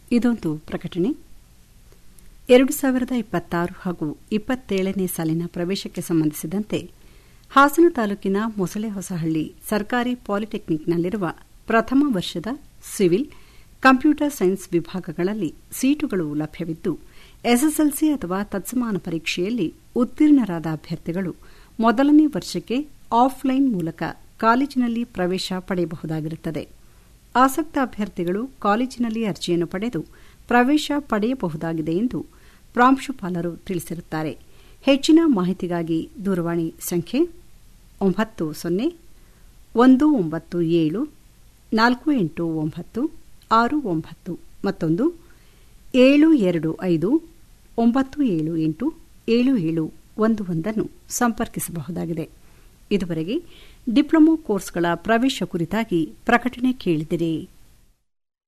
ಇದೊಂದು ಪ್ರಕಟಣೆ ಎರಡು ಸಾವಿರದ ಇಪ್ಪತ್ತಾರು ಹಾಗೂ ಇಪ್ಪತ್ತೇಳನೇ ಸಾಲಿನ ಪ್ರವೇಶಕ್ಕೆ ಸಂಬಂಧಿಸಿದಂತೆ ಹಾಸನ ತಾಲೂಕಿನ ಮೊಸಳೆ ಹೊಸಹಳ್ಳಿ ಸರ್ಕಾರಿ ಪಾಲಿಟೆಕ್ನಿಕ್ನಲ್ಲಿರುವ ಪ್ರಥಮ ವರ್ಷದ ಸಿವಿಲ್ ಕಂಪ್ಯೂಟರ್ ಸೈನ್ಸ್ ವಿಭಾಗಗಳಲ್ಲಿ ಸೀಟುಗಳು ಲಭ್ಯವಿದ್ದು ಎಸ್ಎಸ್ಎಲ್ಸಿ ಅಥವಾ ತತ್ಸಮಾನ ಪರೀಕ್ಷೆಯಲ್ಲಿ ಉತ್ತೀರ್ಣರಾದ ಅಭ್ಯರ್ಥಿಗಳು ಮೊದಲನೇ ವರ್ಷಕ್ಕೆ ಆಫ್ಲೈನ್ ಮೂಲಕ ಕಾಲೇಜಿನಲ್ಲಿ ಪ್ರವೇಶ ಪಡೆಯಬಹುದಾಗಿರುತ್ತದೆ ಆಸಕ್ತ ಅಭ್ಯರ್ಥಿಗಳು ಕಾಲೇಜಿನಲ್ಲಿ ಅರ್ಜಿಯನ್ನು ಪಡೆದು ಪ್ರವೇಶ ಪಡೆಯಬಹುದಾಗಿದೆ ಎಂದು ಪ್ರಾಂಶುಪಾಲರು ತಿಳಿಸಿರುತ್ತಾರೆ ಹೆಚ್ಚಿನ ಮಾಹಿತಿಗಾಗಿ ದೂರವಾಣಿ ಸಂಖ್ಯೆ ಒಂಬತ್ತು ಸೊನ್ನೆ ಒಂದು ಒಂಬತ್ತು ಏಳು ನಾಲ್ಕು ಎಂಟು ಒಂಬತ್ತು ಆರು ಒಂಬತ್ತು ಮತ್ತೊಂದು ಏಳು ಎರಡು ಐದು ಒಂಬತ್ತು ಏಳು ಎಂಟು ಏಳು ಏಳು ಒಂದು ಒಂದನ್ನು ಸಂಪರ್ಕಿಸಬಹುದಾಗಿದೆ ಇದುವರೆಗೆ ಡಿಪ್ಲೊಮೊ ಕೋರ್ಸ್ಗಳ ಪ್ರವೇಶ ಕುರಿತಾಗಿ ಪ್ರಕಟಣೆ ಕೇಳಿದಿರಿ